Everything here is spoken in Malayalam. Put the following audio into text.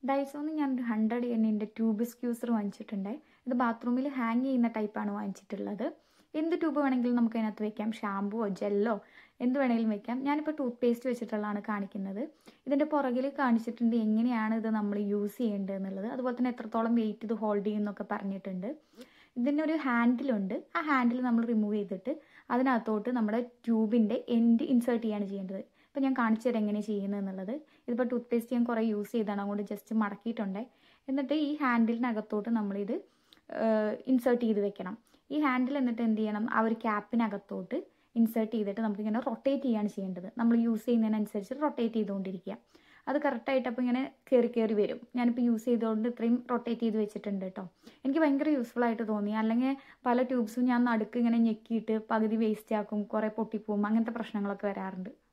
ഡൈസോന്ന് ഞാനൊരു ഹൺഡ്രഡ് എണ്ണിൻ്റെ ട്യൂബ് സ്ക്യൂസർ വാങ്ങിച്ചിട്ടുണ്ട് ഇത് ബാത്റൂമിൽ ഹാങ് ചെയ്യുന്ന ടൈപ്പാണ് വാങ്ങിച്ചിട്ടുള്ളത് എന്ത് ട്യൂബ് വേണമെങ്കിലും നമുക്ക് അതിനകത്ത് വെക്കാം ഷാമ്പുവോ ജെല്ലോ എന്ത് വേണമെങ്കിലും വെക്കാം ഞാനിപ്പോൾ ടൂത്ത് പേസ്റ്റ് വെച്ചിട്ടുള്ളതാണ് കാണിക്കുന്നത് ഇതിൻ്റെ പുറകിൽ കാണിച്ചിട്ടുണ്ട് എങ്ങനെയാണ് ഇത് നമ്മൾ യൂസ് ചെയ്യേണ്ടത് എന്നുള്ളത് അതുപോലെ തന്നെ എത്രത്തോളം വെയിറ്റ് ഇത് ഹോൾഡ് ചെയ്യുന്നൊക്കെ പറഞ്ഞിട്ടുണ്ട് ഇതിനൊരു ഹാൻഡിലുണ്ട് ആ ഹാൻഡിൽ നമ്മൾ റിമൂവ് ചെയ്തിട്ട് അതിനകത്തോട്ട് നമ്മുടെ ട്യൂബിൻ്റെ എൻഡ് ഇൻസേർട്ട് ചെയ്യാണ് ചെയ്യേണ്ടത് ഇപ്പോൾ ഞാൻ കാണിച്ചു തരാം എങ്ങനെ ചെയ്യുന്നത് എന്നുള്ളത് ഇതിപ്പോൾ ടൂത്ത് പേസ്റ്റ് ഞാൻ കുറേ യൂസ് ചെയ്താണ് അതുകൊണ്ട് ജസ്റ്റ് മടക്കിയിട്ടുണ്ട് എന്നിട്ട് ഈ ഹാൻഡിലിനകത്തോട്ട് നമ്മളിത് ഇൻസേർട്ട് ചെയ്ത് വെക്കണം ഈ ഹാൻഡിൽ എന്നിട്ട് എന്ത് ചെയ്യണം ആ ഒരു ക്യാപ്പിനകത്തോട്ട് ഇൻസേർട്ട് ചെയ്തിട്ട് നമുക്കിങ്ങനെ റൊട്ടേറ്റ് ചെയ്യാണ് ചെയ്യേണ്ടത് നമ്മൾ യൂസ് ചെയ്യുന്നതിനനുസരിച്ച് റൊട്ടേറ്റ് ചെയ്തുകൊണ്ടിരിക്കുക അത് കറക്റ്റായിട്ട് അപ്പോൾ ഇങ്ങനെ കയറി കയറി വരും ഞാനിപ്പോൾ യൂസ് ചെയ്തുകൊണ്ട് ഇത്രയും റൊട്ടേറ്റ് ചെയ്ത് വെച്ചിട്ടുണ്ട് കേട്ടോ എനിക്ക് ഭയങ്കര യൂസ്ഫുൾ ആയിട്ട് തോന്നി അല്ലെങ്കിൽ പല ട്യൂബ്സും ഞാൻ നടുക്ക് ഇങ്ങനെ ഞെക്കിയിട്ട് പകുതി വേസ്റ്റ് ആക്കും കുറേ പൊട്ടിപ്പോവും അങ്ങനത്തെ പ്രശ്നങ്ങളൊക്കെ വരാറുണ്ട്